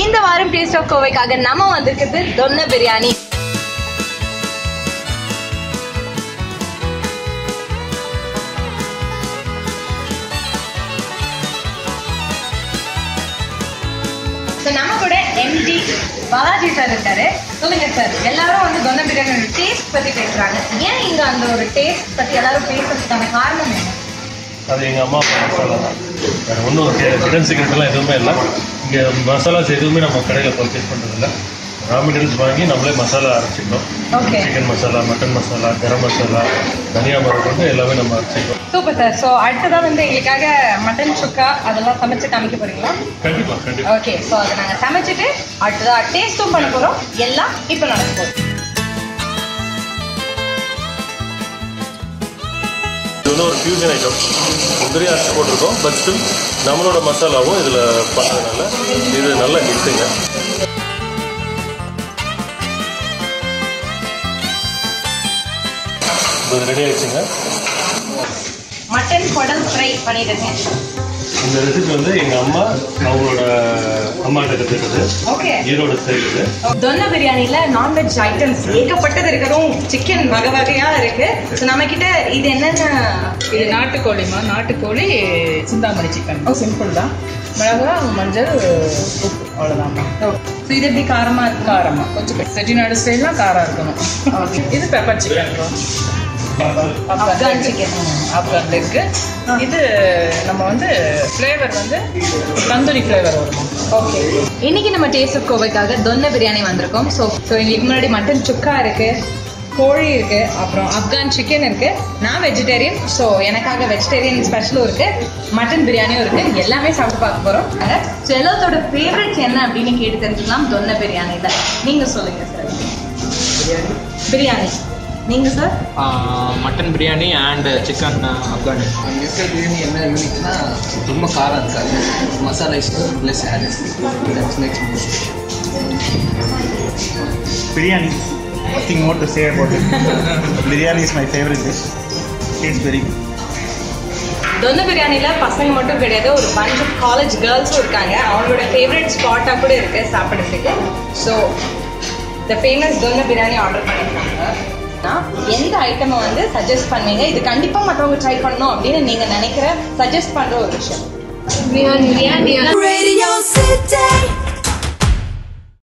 இந்த வாரம் taste of கோவைக்காக நம்ம வந்திருக்கிறது தொன்ன பிரியாணி So, நம்ம கூட எம்டி பாலாஜி சார் இருக்காரு சொல்லுங்க சார் எல்லாரும் வந்து தொன்ன பிரியாணியோட டேஸ்ட் பத்தி பேசுறாங்க ஏன் இங்க அந்த ஒரு டேஸ்ட் பத்தி எல்லாரும் பேசுறதுக்கான காரணம் என்ன அது எங்கள் அம்மா அப்பா மசாலா தான் வேறு ஒன்றும் கிடன் சீக்கிரட்லாம் எதுவுமே இல்லை இங்கே மசாலாஸ் எதுவுமே நம்ம கடையில் பர்ச்சேஸ் பண்ணுறதில்ல ரா மெட்டீரியல்ஸ் வாங்கி நம்மளே மசாலா அரைச்சிக்கிறோம் okay chicken masala mutton masala garam masala தனியா மரம் கொண்டு எல்லாமே நம்ம அரைச்சிக்கிறோம் சூப்பர் சார் ஸோ அடுத்ததான் வந்து எங்களுக்காக மட்டன் சுக்கா அதெல்லாம் சமைச்சு காமிக்க போறீங்களா கண்டிப்பாக கண்டிப்பாக ஓகே ஸோ அதை நாங்கள் சமைச்சிட்டு அடுத்ததா டேஸ்ட்டும் பண்ண போகிறோம் எல்லாம் இப்போ நடக்க போகுது இது வந்து ஒரு ஃபியூஷன் ஐட்டம் முந்திரி அரைச்சி போட்டிருக்கோம் பட் ஸ்டில் நம்மளோட மசாலாவும் இதில் பண்ணுறதுனால இது நல்ல ஹிட்டுங்க இது ரெடி ஆயிடுச்சுங்க மட்டன் குடல் ஃப்ரை பண்ணிடுங்க இந்த ரெசிபி வந்து எங்கள் அம்மா அவங்களோட அம்மா கிட்ட கற்றுக்கிட்டது ஓகே ஈரோடு சைடு இது தொன்ன பிரியாணில நான்வெஜ் ஐட்டம்ஸ் ஏகப்பட்டது இருக்கணும் சிக்கன் வகை வகையா இருக்கு ஸோ நம்ம கிட்ட இது என்னென்ன இது நாட்டுக்கோழிமா நாட்டுக்கோழி சிந்தாமணி சிக்கன் சிம்பிள் தான் மிளகா மஞ்சள் உப்பு அவ்வளோதாம்மா ஸோ இது எப்படி காரமா இருக்கு காரமா கொஞ்சம் செட்டிநாடு ஸ்டைல்லாம் காரம் இருக்கணும் இது பெப்பர் சிக்கன் ஆப்கான் chicken. ஆப்கான்ல இருக்கு இது நம்ம வந்து ஃப்ளேவர் வந்து தந்தூரி ஃப்ளேவர் வரும் ஓகே இன்னைக்கு நம்ம டேஸ்ட் ஆஃப் கோவைக்காக தொன்ன பிரியாணி வந்திருக்கோம் ஸோ ஸோ எங்களுக்கு முன்னாடி மட்டன் சுக்கா இருக்கு கோழி இருக்கு அப்புறம் ஆப்கான் சிக்கன் இருக்கு நான் வெஜிடேரியன் ஸோ எனக்காக வெஜிடேரியன் ஸ்பெஷலும் இருக்கு மட்டன் பிரியாணியும் இருக்கு எல்லாமே சாப்பிட்டு பார்க்க போறோம் ஸோ எல்லாத்தோட ஃபேவரட்ஸ் என்ன அப்படின்னு கேட்டு தெரிஞ்சுக்கலாம் தொன்ன பிரியாணில நீங்க சொல்லுங்க சார் பிரியாணி நீங்க sir mutton biryani and chicken Afghani அங்கே இருக்கிற பிரியாணி என்ன யூனிக்னா ரொம்ப காரம் இருக்காது masala is plus rice that's makes biryani. Nothing more to say about it. biryani is my favorite dish. Tastes very good. Donne பிரியாணில பசங்க மட்டும் கிடையாது ஒரு பஞ்ச் ஆஃப் காலேஜ் கேர்ள்ஸும் இருக்காங்க அவங்களோட ஃபேவரட் ஸ்பாட்டாக கூட இருக்கு சாப்பிட்றதுக்கு so the famous donne biryani order பண்ணியிருக்காங்க நான் எந்த ஐட்டமை வந்து சஜஸ்ட் பண்ணுவீங்க இது கண்டிப்பாக மற்றவங்க ட்ரை பண்ணணும் அப்படின்னு நீங்கள் நினைக்கிற சஜஸ்ட் பண்ணுற ஒரு விஷயம் பிரியாணி பிரியாணி Radio City.